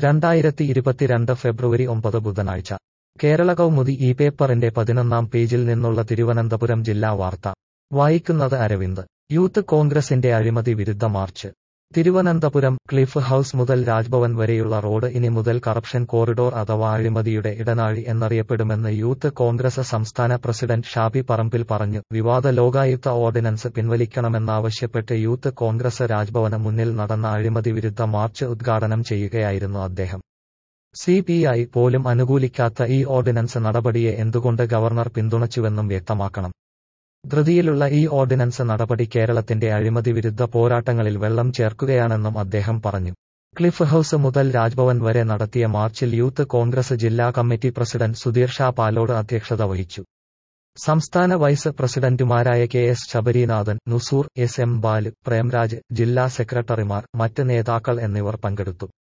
രണ്ടായിരത്തി ഇരുപത്തിരണ്ട് ഫെബ്രുവരി ഒമ്പത് ബുധനാഴ്ച കേരള കൗമുദി ഈ പേപ്പറിന്റെ പതിനൊന്നാം പേജിൽ നിന്നുള്ള തിരുവനന്തപുരം ജില്ലാ വാർത്ത വായിക്കുന്നത് അരവിന്ദ് യൂത്ത് കോൺഗ്രസിന്റെ അഴിമതി വിരുദ്ധ മാർച്ച് തിരുവനന്തപുരം ക്ലിഫ് ഹൌസ് മുതൽ രാജ്ഭവൻ വരെയുള്ള റോഡ് ഇനി മുതൽ കറപ്ഷൻ കോറിഡോർ അഥവാ അഴിമതിയുടെ ഇടനാഴി എന്നറിയപ്പെടുമെന്ന് യൂത്ത് കോൺഗ്രസ് സംസ്ഥാന പ്രസിഡന്റ് ഷാബി പറമ്പിൽ പറഞ്ഞു വിവാദ ലോകായുക്ത ഓർഡിനൻസ് പിൻവലിക്കണമെന്നാവശ്യപ്പെട്ട് യൂത്ത് കോൺഗ്രസ് രാജ്ഭവന് മുന്നിൽ നടന്ന അഴിമതി വിരുദ്ധ മാർച്ച് ഉദ്ഘാടനം ചെയ്യുകയായിരുന്നു അദ്ദേഹം സി പി ഐ പോലും അനുകൂലിക്കാത്ത ഈ ഓർഡിനൻസ് നടപടിയെ എന്തുകൊണ്ട് ഗവർണർ പിന്തുണച്ചുവെന്നും വ്യക്തമാക്കണം ധൃതിയിലുള്ള ഈ ഓർഡിനൻസ് നടപടി കേരളത്തിന്റെ അഴിമതി വിരുദ്ധ പോരാട്ടങ്ങളിൽ വെള്ളം ചേർക്കുകയാണെന്നും അദ്ദേഹം പറഞ്ഞു ക്ലിഫ് ഹൌസ് മുതൽ രാജ്ഭവൻ വരെ നടത്തിയ മാർച്ചിൽ യൂത്ത് കോൺഗ്രസ് ജില്ലാ കമ്മിറ്റി പ്രസിഡന്റ് സുധീർ ഷാ പാലോട് അധ്യക്ഷത വഹിച്ചു സംസ്ഥാന വൈസ് പ്രസിഡന്റുമാരായ K S Sabarinathan Nusoor S M Balu Premraj ജില്ലാ സെക്രട്ടറിമാർ മറ്റ് നേതാക്കൾ എന്നിവർ പങ്കെടുത്തു